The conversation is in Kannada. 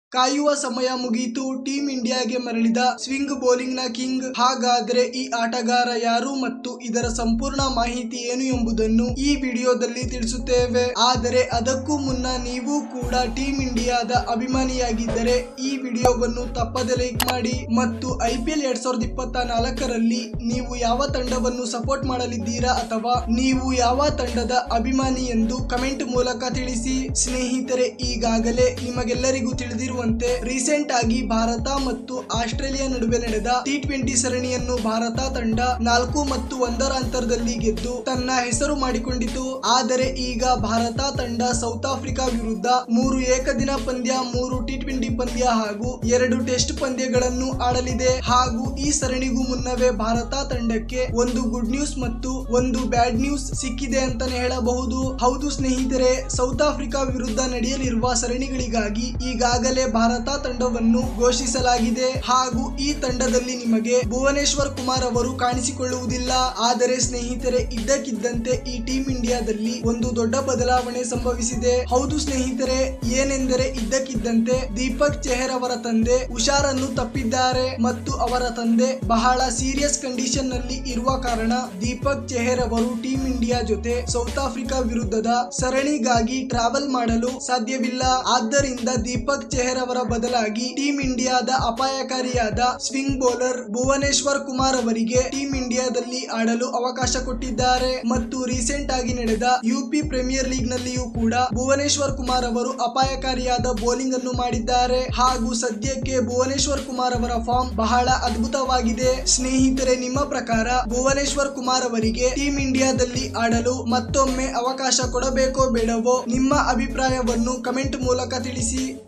ಕಾಯುವ ಸಮಯ ಮುಗಿಯಿತು ಟೀಂ ಇಂಡಿಯಾಗೆ ಮರಳಿದ ಸ್ವಿಂಗ್ ಬೌಲಿಂಗ್ ನ ಕಿಂಗ್ ಹಾಗಾದ್ರೆ ಈ ಆಟಗಾರ ಯಾರು ಮತ್ತು ಇದರ ಸಂಪೂರ್ಣ ಮಾಹಿತಿ ಏನು ಎಂಬುದನ್ನು ಈ ವಿಡಿಯೋದಲ್ಲಿ ತಿಳಿಸುತ್ತೇವೆ ಆದರೆ ಅದಕ್ಕೂ ಮುನ್ನ ನೀವು ಕೂಡ ಟೀಂ ಇಂಡಿಯಾದ ಅಭಿಮಾನಿಯಾಗಿದ್ದರೆ ಈ ವಿಡಿಯೋವನ್ನು ತಪ್ಪದೆ ಲೈಕ್ ಮಾಡಿ ಮತ್ತು ಐ ಪಿ ಎಲ್ ಎರಡ್ ಸಾವಿರದ ಇಪ್ಪತ್ತ ನಾಲ್ಕರಲ್ಲಿ ನೀವು ಯಾವ ತಂಡವನ್ನು ಸಪೋರ್ಟ್ ಮಾಡಲಿದ್ದೀರಾ ಅಥವಾ ನೀವು ಯಾವ ತಂಡದ ಅಭಿಮಾನಿ ಎಂದು ಕಮೆಂಟ್ ಮೂಲಕ ತಿಳಿಸಿ ಸ್ನೇಹಿತರೆ ಈಗಾಗಲೇ ನಿಮಗೆಲ್ಲರಿಗೂ ತಿಳಿದಿರುವಂತೆ ರೀಸೆಂಟ್ ಆಗಿ ಭಾರತ ಮತ್ತು ಆಸ್ಟ್ರೇಲಿಯಾ ನಡುವೆ ನಡೆದ ಟಿ ಟ್ವೆಂಟಿ ಸರಣಿಯನ್ನು ಭಾರತ ತಂಡ ನಾಲ್ಕು ಮತ್ತು ಒಂದರ ಅಂತರದಲ್ಲಿ ಗೆದ್ದು ತನ್ನ ಹೆಸರು ಮಾಡಿಕೊಂಡಿತು ಆದರೆ ಈಗ ಭಾರತ ತಂಡ ಸೌತ್ ಆಫ್ರಿಕಾ ವಿರುದ್ಧ ಮೂರು ಏಕದಿನ ಪಂದ್ಯ ಮೂರು ಟಿ ಟ್ವೆಂಟಿ ಪಂದ್ಯ ಹಾಗೂ ಎರಡು ಟೆಸ್ಟ್ ಪಂದ್ಯಗಳನ್ನು ಆಡಲಿದೆ ಹಾಗೂ ಈ ಸರಣಿಗೂ ಮುನ್ನವೇ ಭಾರತ ತಂಡಕ್ಕೆ ಒಂದು ಗುಡ್ ನ್ಯೂಸ್ ಮತ್ತು ಒಂದು ಬ್ಯಾಡ್ ನ್ಯೂಸ್ ಸಿಕ್ಕಿದೆ ಅಂತಾನೆ ಹೇಳಬಹುದು ಹೌದು ಸ್ನೇಹಿತರೆ ಸೌತ್ ಆಫ್ರಿಕಾ ವಿರುದ್ಧ ನಡೆಯಲಿರುವ ಸರಣಿಗಳಿಗಾಗಿ ಈಗಾಗಲೇ ಭಾರತ ತಂಡವನ್ನು ಘೋಷಿಸಲಾಗಿದೆ ಹಾಗೂ ಈ ತಂಡದಲ್ಲಿ ನಿಮಗೆ ಭುವನೇಶ್ವರ್ ಕುಮಾರ್ ಅವರು ಕಾಣಿಸಿಕೊಳ್ಳುವುದಿಲ್ಲ ಆದರೆ ಸ್ನೇಹಿತರೆ ಇದ್ದಕ್ಕಿದ್ದಂತೆ ಈ ಟೀಂ ಇಂಡಿಯಾದಲ್ಲಿ ಒಂದು ದೊಡ್ಡ ಬದಲಾವಣೆ ಸಂಭವಿಸಿದೆ ಹೌದು ಸ್ನೇಹಿತರೆ ಏನೆಂದರೆ ಇದ್ದಕ್ಕಿದ್ದಂತೆ ದೀಪಕ್ ಚೆಹರ್ ಅವರ ತಂದೆ ಹುಷಾರನ್ನು ತಪ್ಪಿದ್ದಾರೆ ಮತ್ತು ಅವರ ತಂದೆ ಬಹಳ ಸೀರಿಯಸ್ ಕಂಡೀಷನ್ ನಲ್ಲಿ ಇರುವ ಕಾರಣ ದೀಪಕ್ ಚೆಹರ್ ಅವರು ಟೀಂ ಇಂಡಿಯಾ ಜೊತೆ ಸೌತ್ ಆಫ್ರಿಕಾ ವಿರುದ್ಧದ ಸರಣಿಗಾಗಿ ಟ್ರಾವೆಲ್ ಮಾಡಲು ಸಾಧ್ಯವಿಲ್ಲ ಆದ್ದರಿಂದ ದೀಪಕ್ ಚೆಹರ್ ಅವರ ಬದಲಾಗಿ ಟೀಂ ಇಂಡಿಯಾದ ಅಪಾಯಕಾರಿಯಾದ ಸ್ವಿಂಗ್ ಬೌಲರ್ ಭುವನೇಶ್ವರ್ ಕುಮಾರ್ ಅವರಿಗೆ ಟೀಂ ಇಂಡಿಯಾದಲ್ಲಿ ಆಡಲು ಅವಕಾಶ ಕೊಟ್ಟಿದ್ದಾರೆ ಮತ್ತು ರೀಸೆಂಟ್ ಆಗಿ ನಡೆದ ಯುಪಿ ಪ್ರೀಮಿಯರ್ ಲೀಗ್ ನಲ್ಲಿಯೂ ಕೂಡ ಭುವನೇಶ್ವರ್ ಕುಮಾರ್ ಅವರು ಅಪಾಯಕಾರಿಯಾದ ಬೌಲಿಂಗ್ ಅನ್ನು ಮಾಡಿದ್ದಾರೆ ಹಾಗೂ ಸದ್ಯಕ್ಕೆ ಭುವನೇಶ್ವರ್ ಕುಮಾರ್ ಅವರ ಫಾರ್ಮ್ ಬಹಳ ಅದ್ಭುತವಾಗಿದೆ ಸ್ನೇಹಿತರೆ ನಿಮ್ಮ ಪ್ರಕಾರ ಭುವನೇಶ್ವರ್ ಕುಮಾರ್ ಅವರಿಗೆ ಟೀಂ ಇಂಡಿಯಾದಲ್ಲಿ ಆಡಲು ಮತ್ತೊಮ್ಮೆ ಅವಕಾಶ ಕೊಡಬೇಕೋ ಬೇಡವೋ ನಿಮ್ಮ ಅಭಿಪ್ರಾಯವನ್ನು ಕಮೆಂಟ್ ಮೂಲಕ ತಿಳಿಸಿ